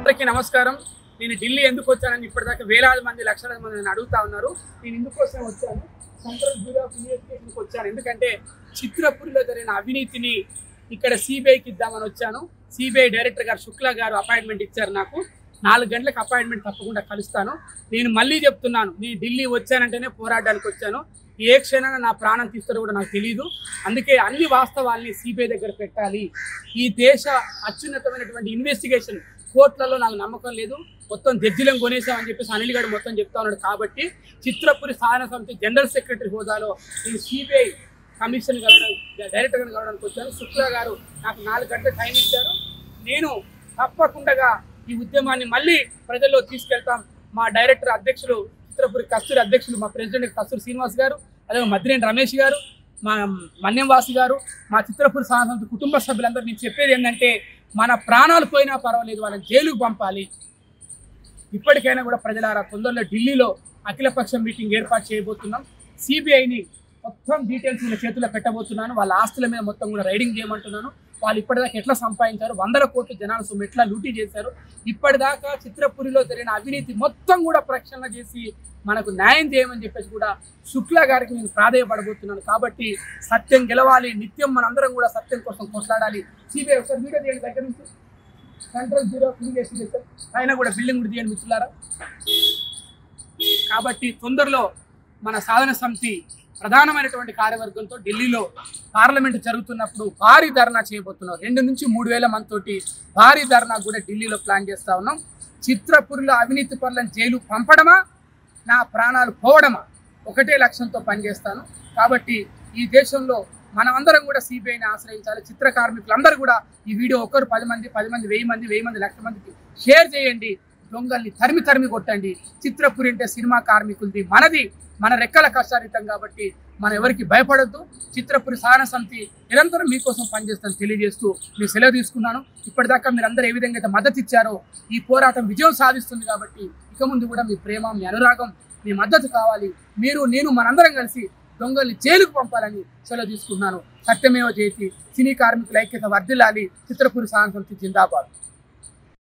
అందరికీ నమస్కారం నేను ఢిల్లీ ఎందుకు వచ్చానని ఇప్పటిదాకా వేలాది మంది లక్షలాది మంది నన్ను అడుగుతా ఉన్నారు నేను ఇందుకోసం వచ్చాను సెంట్రల్ బ్యూరో ఆఫ్ ఇన్వెస్టిగేషన్కి వచ్చాను ఎందుకంటే చిత్రపూర్లో జరిగిన అవినీతిని ఇక్కడ సిబిఐకి ఇద్దామని వచ్చాను సిబిఐ డైరెక్టర్ గారు శుక్లా గారు అపాయింట్మెంట్ ఇచ్చారు నాకు నాలుగు గంటలకు అపాయింట్మెంట్ తప్పకుండా కలుస్తాను నేను మళ్ళీ చెప్తున్నాను నేను ఢిల్లీ వచ్చానంటేనే పోరాడడానికి వచ్చాను ఏ క్షణాన నా ప్రాణం తీస్తారో కూడా నాకు తెలియదు అందుకే అన్ని వాస్తవాల్ని సిబిఐ దగ్గర పెట్టాలి ఈ దేశ అత్యున్నతమైనటువంటి ఇన్వెస్టిగేషన్ కోర్టులలో నాకు నమ్మకం లేదు మొత్తం జడ్జిలను కొనేసామని చెప్పేసి అనిల్ గారు మొత్తం చెప్తా ఉన్నాడు కాబట్టి చిత్రపురి సాధన సమితి జనరల్ సెక్రటరీ హోదాలో నేను సిబిఐ కమిషన్ కలవడం డైరెక్టర్ కలవడానికి వచ్చాను శుక్లా గారు నాకు నాలుగు గంటల టైం ఇచ్చారు నేను తప్పకుండా ఈ ఉద్యమాన్ని మళ్ళీ ప్రజల్లో తీసుకెళ్తాం మా డైరెక్టర్ అధ్యక్షులు చిత్రపురి కస్తూరి అధ్యక్షులు మా ప్రెసిడెంట్ కస్తూరి శ్రీనివాస్ గారు అదే మద్రేని రమేష్ గారు మా మన్యం వాసు గారు మా చిత్రపురి సాధన కుటుంబ సభ్యులందరూ నేను చెప్పేది ఏంటంటే మన ప్రాణాలు పోయినా పర్వాలేదు వాళ్ళని జైలుకు పంపాలి ఇప్పటికైనా కూడా ప్రజలారా తొందరలో ఢిల్లీలో అఖిలపక్షం మీటింగ్ ఏర్పాటు చేయబోతున్నాం సిబిఐని మొత్తం డీటెయిల్స్ వీళ్ళ చేతిలో పెట్టబోతున్నాను వాళ్ళ ఆస్తుల మీద మొత్తం కూడా రైడింగ్ చేయమంటున్నాను వాళ్ళు ఇప్పటిదాకా ఎట్లా సంపాదించారు వందల కోట్ల జనాల సొమ్ము ఎట్లా లూటీ చేశారు ఇప్పటిదాకా చిత్రపురిలో జరిగిన అవినీతి మొత్తం కూడా ప్రక్షాళన చేసి మనకు న్యాయం చేయమని చెప్పేసి కూడా శుక్లా గారికి నేను ప్రాధేయపడబోతున్నాను కాబట్టి సత్యం గెలవాలి నిత్యం మనందరం కూడా సత్యం కోసం కొట్లాడాలి సిబిఐ ఒకసారి వీడియో తీయండి దగ్గర నుంచి సెంట్రల్ బ్యూరో ఆఫ్ ఇన్వెస్టిగేషన్ ఆయన కూడా బిల్డింగ్ కూడా తీయండి మిత్రులారా కాబట్టి తొందరలో మన సాధన సమితి ప్రధానమైనటువంటి కార్యవర్గంతో ఢిల్లీలో పార్లమెంట్ జరుగుతున్నప్పుడు భారీ ధర్నా చేయబోతున్నాం రెండు నుంచి మూడు వేల మందితోటి భారీ ధర్నా కూడా ఢిల్లీలో ప్లాన్ చేస్తా ఉన్నాం చిత్రపురిలో అవినీతి పరులను జైలు పంపడమా నా ప్రాణాలు పోవడమా ఒకటే లక్ష్యంతో పనిచేస్తాను కాబట్టి ఈ దేశంలో మనమందరం కూడా సిబిఐని ఆశ్రయించాలి చిత్ర కార్మికులందరూ కూడా ఈ వీడియో ఒకరు పది మంది పది మంది వెయ్యి మంది వెయ్యి మంది లక్ష మందికి షేర్ చేయండి దొంగల్ని తరిమి తరిమి కొట్టండి చిత్రపురి అంటే సినిమా కార్మికులది మనది మన రెక్కల కష్టారితం కాబట్టి మనం ఎవరికి భయపడద్దు చిత్రపురి సాధన సమితి నిరంతరం మీకోసం పనిచేస్తాను తెలియజేస్తూ మీ సెలవు తీసుకున్నాను ఇప్పటిదాకా మీరు అందరూ ఏ విధంగా అయితే మద్దతు ఇచ్చారో ఈ పోరాటం విజయం సాధిస్తుంది కాబట్టి ఇక ముందు కూడా మీ ప్రేమ మీ అనురాగం మీ మద్దతు కావాలి మీరు నేను మనందరం కలిసి దొంగల్ని జైలుకు పంపాలని సెలవు తీసుకున్నాను సత్యమేవ జయతి సినీ కార్మికుల ఐక్యత వర్ధిల్లాలి చిత్రపురి సాధన సమితి జిందాబాద్